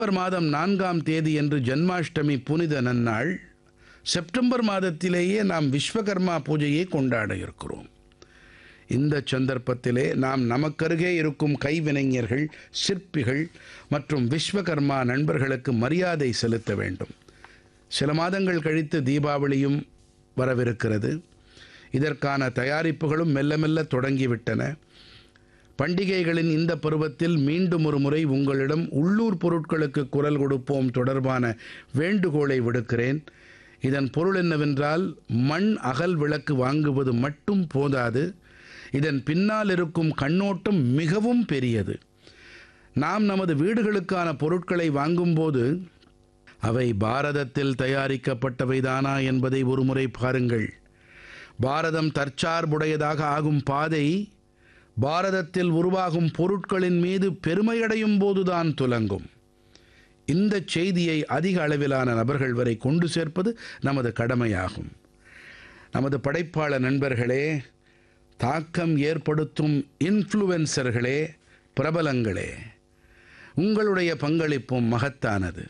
September மாதம் நான்காம் தேதி என்று ஜன்மாஷ்டமி புனித நன்னாள் செப்டம்பர் மாதத்திலேயே நாம் விஸ்வகர்மா பூஜையை கொண்டாட இருக்கிறோம் இந்த சந்தர்ப்பத்திலே நாம் நமக்கருகே இருக்கும் கைவினைஞர்கள் சிற்பிகள் மற்றும் விஸ்வகர்மா நண்பர்களுக்கு மரியாதை செலுத்த வேண்டும் சில மாதங்கள் கழித்து தீபாவளியும் வரவிருக்கிறது இதற்கான தயாரிப்புகளும் மெல்ல மெல்ல தொடங்கிவிட்டன பண்டிகைகளின் இந்த பருவத்தில் மீண்டும் ஒரு முறை உங்களிடம் உள்ளூர் பொருட்களுக்கு குரல் கொடுப்போம் தொடர்பான வேண்டுகோளை விடுக்கிறேன் இதன் பொருள் என்னவென்றால் மண் அகல் விளக்கு வாங்குவது மட்டும் போதாது இதன் பின்னால் இருக்கும் கண்ணோட்டம் மிகவும் பெரியது நாம் நமது வீடுகளுக்கான பொருட்களை வாங்கும்போது அவை பாரதத்தில் தயாரிக்கப்பட்டவைதானா என்பதை ஒருமுறை பாருங்கள் பாரதம் தற்சார்புடையதாக ஆகும் பாதை பாரதத்தில் உருவாகும் பொருட்களின் மீது பெருமையடையும் போதுதான் துலங்கும் இந்த செய்தியை அதிக அளவிலான நபர்கள் வரை கொண்டு சேர்ப்பது நமது கடமையாகும் நமது படைப்பாள நண்பர்களே தாக்கம் ஏற்படுத்தும் இன்ஃப்ளூவன்சர்களே பிரபலங்களே உங்களுடைய பங்களிப்பும் மகத்தானது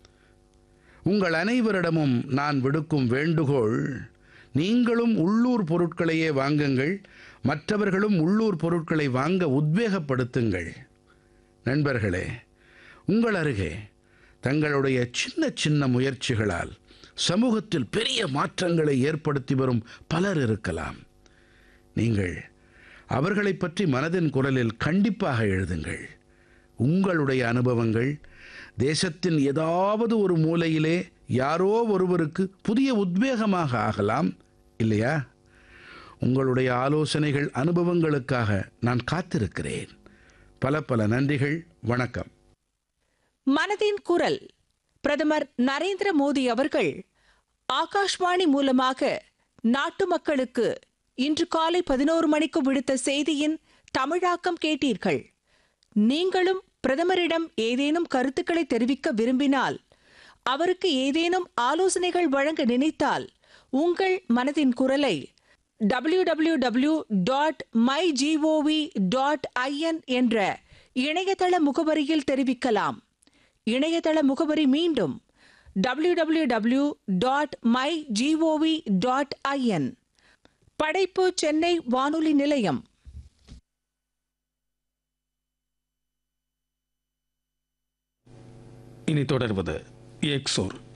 உங்கள் அனைவரிடமும் நான் விடுக்கும் வேண்டுகோள் நீங்களும் உள்ளூர் பொருட்களையே வாங்குங்கள் மற்றவர்களும் உள்ளூர் பொருட்களை வாங்க உத்வேகப்படுத்துங்கள் நண்பர்களே உங்கள் அருகே தங்களுடைய சின்ன சின்ன முயற்சிகளால் சமூகத்தில் பெரிய மாற்றங்களை ஏற்படுத்தி வரும் பலர் இருக்கலாம் நீங்கள் அவர்களைப் பற்றி மனதின் குரலில் கண்டிப்பாக எழுதுங்கள் உங்களுடைய அனுபவங்கள் தேசத்தின் ஏதாவது ஒரு மூலையிலே யாரோ ஒருவருக்கு புதிய உத்வேகமாக ஆகலாம் இல்லையா உங்களுடைய ஆலோசனைகள் அனுபவங்களுக்காக நான் காத்திருக்கிறேன் பல பல நன்றிகள் வணக்கம் மனதின் குரல் பிரதமர் நரேந்திர மோடி அவர்கள் ஆகாஷ்வாணி மூலமாக நாட்டு மக்களுக்கு இன்று காலை பதினோரு மணிக்கு விடுத்த செய்தியின் தமிழாக்கம் கேட்டீர்கள் நீங்களும் பிரதமரிடம் ஏதேனும் கருத்துக்களை தெரிவிக்க விரும்பினால் அவருக்கு ஏதேனும் ஆலோசனைகள் வழங்க நினைத்தால் உங்கள் மனதின் குரலை W W W dot my GOV dot IN என்ற இணையதள முகவரியில் தெரிவிக்கலாம் இணையதள முகவரி மீண்டும் W W W dot my GOV dot IN படைப்பு சென்னை வானொலி நிலையம் இனி தொடர்வது எக்ஸோர்